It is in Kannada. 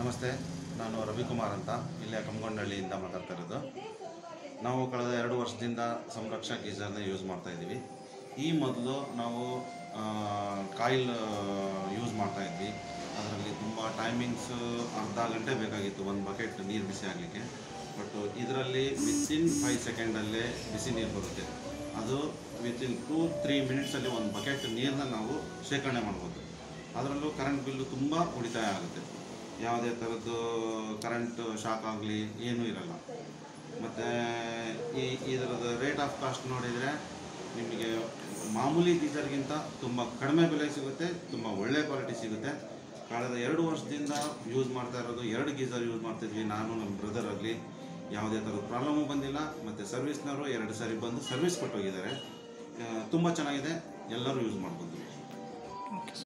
ನಮಸ್ತೆ ನಾನು ರವಿಕುಮಾರ್ ಅಂತ ಇಲ್ಲೇ ಕಮ್ಮಗೊಂಡಳ್ಳಿಯಿಂದ ಮಾತಾಡ್ತಾ ಇರೋದು ನಾವು ಕಳೆದ ಎರಡು ವರ್ಷದಿಂದ ಸಂರಕ್ಷಾ ಗೀಸರ್ನ ಯೂಸ್ ಮಾಡ್ತಾ ಇದ್ದೀವಿ ಈ ಮೊದಲು ನಾವು ಕಾಯಿಲ್ ಯೂಸ್ ಮಾಡ್ತಾ ಇದ್ವಿ ಅದರಲ್ಲಿ ತುಂಬ ಟೈಮಿಂಗ್ಸ್ ಅರ್ಧ ಗಂಟೆ ಬೇಕಾಗಿತ್ತು ಒಂದು ಬಕೆಟ್ ನೀರು ಬಿಸಿ ಆಗಲಿಕ್ಕೆ ಬಟ್ ಇದರಲ್ಲಿ ವಿತಿನ್ ಫೈವ್ ಸೆಕೆಂಡಲ್ಲೇ ಬಿಸಿ ನೀರು ಬರುತ್ತೆ ಅದು ವಿತಿನ್ ಟೂ ತ್ರೀ ಮಿನಿಟ್ಸಲ್ಲಿ ಒಂದು ಬಕೆಟ್ ನೀರನ್ನ ನಾವು ಶೇಖರಣೆ ಮಾಡ್ಬೋದು ಅದರಲ್ಲೂ ಕರೆಂಟ್ ಬಿಲ್ಲು ತುಂಬ ಉಳಿತಾಯ ಆಗುತ್ತೆ ಯಾವುದೇ ಥರದ್ದು ಕರೆಂಟ್ ಶಾಕ್ ಆಗಲಿ ಏನೂ ಇರಲ್ಲ ಮತ್ತು ಈ ಇದರದ್ದು ರೇಟ್ ಆಫ್ ಕಾಸ್ಟ್ ನೋಡಿದರೆ ನಿಮಗೆ ಮಾಮೂಲಿ ಗೀಸರ್ಗಿಂತ ತುಂಬ ಕಡಿಮೆ ಬೆಲೆ ಸಿಗುತ್ತೆ ತುಂಬ ಒಳ್ಳೆ ಕ್ವಾಲಿಟಿ ಸಿಗುತ್ತೆ ಕಳೆದ ಎರಡು ವರ್ಷದಿಂದ ಯೂಸ್ ಮಾಡ್ತಾ ಇರೋದು ಎರಡು ಗೀಸರ್ ಯೂಸ್ ಮಾಡ್ತಿದ್ವಿ ನಾನು ನಮ್ಮ ಬ್ರದರ್ ಆಗಲಿ ಯಾವುದೇ ಥರದ ಪ್ರಾಬ್ಲಮು ಬಂದಿಲ್ಲ ಮತ್ತು ಸರ್ವಿಸ್ನವರು ಎರಡು ಸಾರಿ ಬಂದು ಸರ್ವಿಸ್ ಕೊಟ್ಟು ಹೋಗಿದ್ದಾರೆ ತುಂಬ ಚೆನ್ನಾಗಿದೆ ಎಲ್ಲರೂ ಯೂಸ್ ಮಾಡ್ಬೋದು